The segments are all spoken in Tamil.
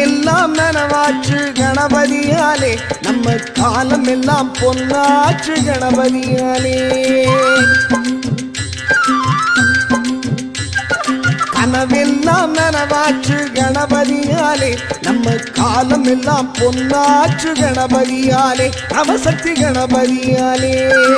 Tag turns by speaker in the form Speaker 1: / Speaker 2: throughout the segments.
Speaker 1: கனவெல்லாம் நனவாச்சு கணபதியாலே நம்ம காலம் எல்லாம் பொன்னாச்சு கணபதியாலே கனவெல்லாம் நனவாச்சு கணபதியாலே நம்ம காலம் எல்லாம் பொன்னாச்சு கணபதியாலே நவசக்தி கணபதியாலே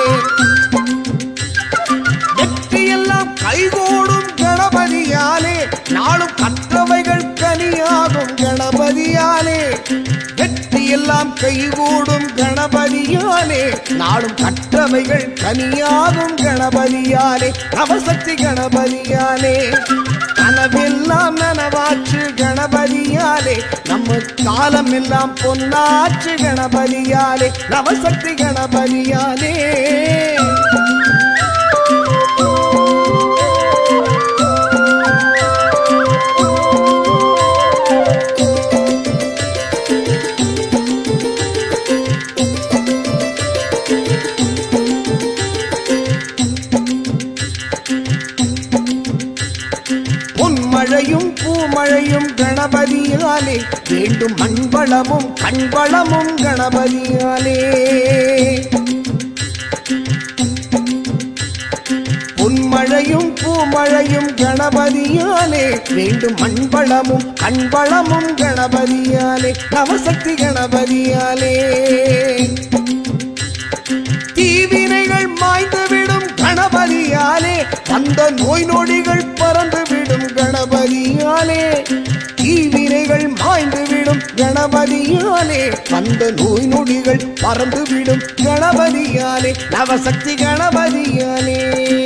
Speaker 1: வெற்றியெல்லாம் கைகூடும் கணபதியாலே நாளும் கற்றவைகள் கனியாகும் கணபதியாலே வெற்றியெல்லாம் கைகூடும் கணபதியாலே நாளும் கற்றவைகள் கனியாகும் கணபதியாலே நவசக்தி கணபதியாலே கனவெல்லாம் நனவாச்சு கணபதியாலே நம்ம காலம் எல்லாம் பொன்னாச்சு கணபதியாலே நவசக்தி கணபதியாலே பொன்மழையும் பூமழையும் கணபதியாலே வேண்டும் மண்வளமும் கண்வளமும் கணபதியாலே பொன்மழையும் பூமழையும் கணபதியாலே வேண்டும் மண்வளமும் கண்வளமும் கணபதியாலே நவசக்தி கணபதியாலே தீவினைகள் மாய்ந்துவிடும் கணபதியாலே வந்த நோய் நொடிகள் பறந்துவிடும் கணபதியாலே தீவினைகள் மாய்ந்துவிடும் கணபதியாலே வந்த நோய் நொடிகள் பறந்துவிடும் கணபதியாலே நவசக்தி கணபதியாலே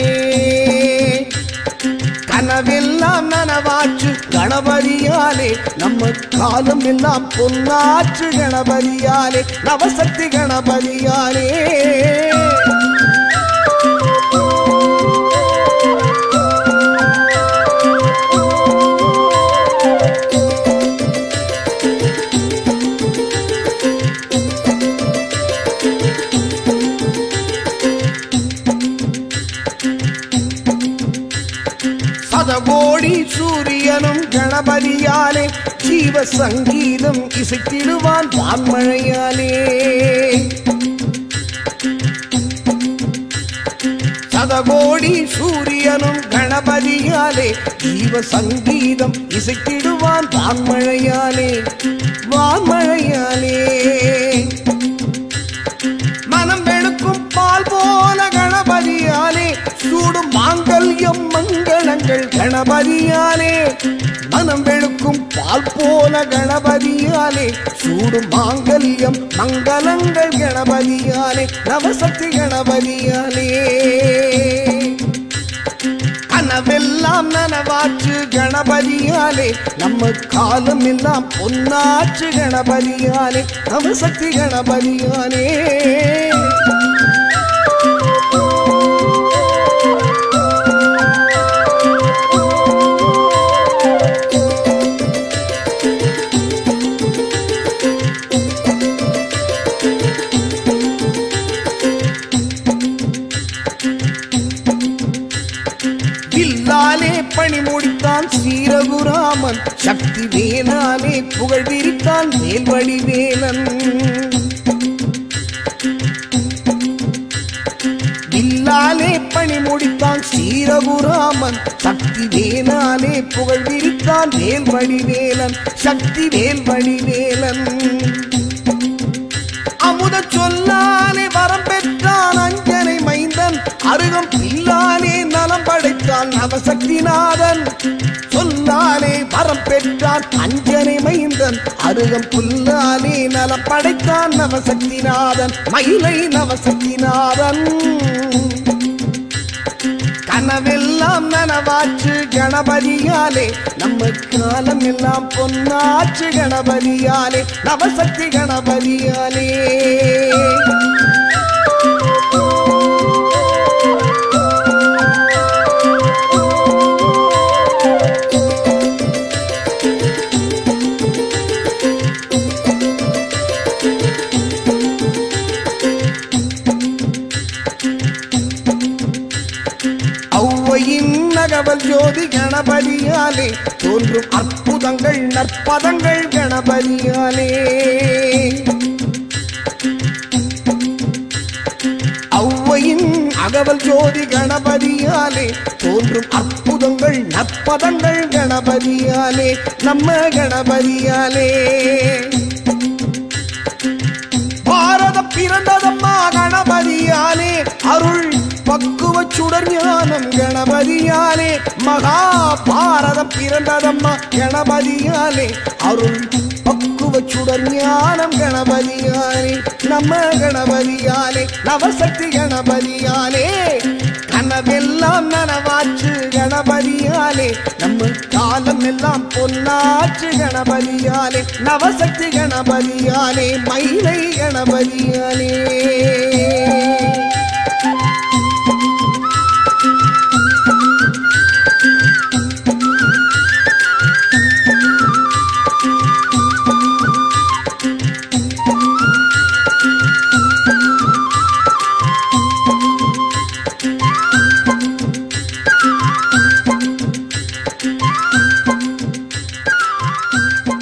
Speaker 1: கனவெல்லாம் நனவாச்சு கணபதியாலே நம்ம காலம் எல்லாம் பொன்னாச்சு கணபதியாலே நவசக்தி கணபதியாலே சதகோடி சூரியனும் கணபதியாலே ஜீவ சங்கீதம் இசைத்திடுவான் வான்மழையாலே சதகோடி சூரியனும் கணபதியாலே ஜீவ சங்கீதம் இசைத்திடுவான் வான்மழையாலே வான்மழையாலே மனம் வெளுக்கும் பால் போல கணபதியாலே சூடும் மாங்கல்யம் மங்களங்கள் கணபதியாலே மனம் வெளுக்கும் பால் போல கணபதியாலே சூடும் மாங்கல்யம் மங்களங்கள் கணபதியாலே நவசக்தி கணபதியாலே கனவெல்லாம் நனவாச்சு கணபதியாலே நம்ம காலம் எல்லாம் பொன்னாச்சு கணபதியாலே நவசக்தி கணபதியாலே வில்லாலே பணி முடித்தான் ஸ்ரீரகுராமன் சக்தி வேலாலே புகழ் விரித்தான் வேல்வழி வேலன் வில்லாலே பணி முடித்தான் ஸ்ரீரகுராமன் சக்தி வேலாலே புகழ் விரித்தான் வேல்வழி வேலன் சக்தி வேல்வழி வேலன் அமுத சொல்லாலே வரம் பெற்றான் அஞ்சனை மைந்தன் அருகம் பில்லாலே நலம் படைத்தான் நவசக்திநாதன் சொல்லாலே வரம் பெற்றான் அஞ்சனை மைந்தன் அருகம் புல்லாலே நலம் படைத்தான் நவசக்திநாதன் மயிலை நவசக்திநாதன் கனவெல்லாம் நனவாச்சு கணபதியாலே நம்ம காலம் எல்லாம் பொன்னாச்சு கணபதியாலே நவசக்தி கணபதியாலே ஔவையின் நகவல் ஜோதி கணபதி கணபதியாலே தோன்றும் அற்புதங்கள் நற்பதங்கள் கணபதியாலே ஔவையின் அகவல் ஜோதி கணபதியாலே தோன்றும் அற்புதங்கள் நற்பதங்கள் கணபதியாலே நம்ம கணபதியாலே பாரதம் பிறந்ததம்மா கணபதியாலே அருள் பக்குவ சுடர் ஞானம் கணபதியாலே மகா பாரதம் பிறந்ததம்மா கணபதியாலே அருள் பக்குவ சுடர் ஞானம் கணபதியாலே நம்ம கணபதியாலே நவசக்தி கணபதியாலே கனவெல்லாம் நனவாச்சு கணபதியாலே நம்ம காலம் எல்லாம் பொன்னாச்சு கணபதியாலே நவசக்தி கணபதியாலே மயிலை கணபதியாலே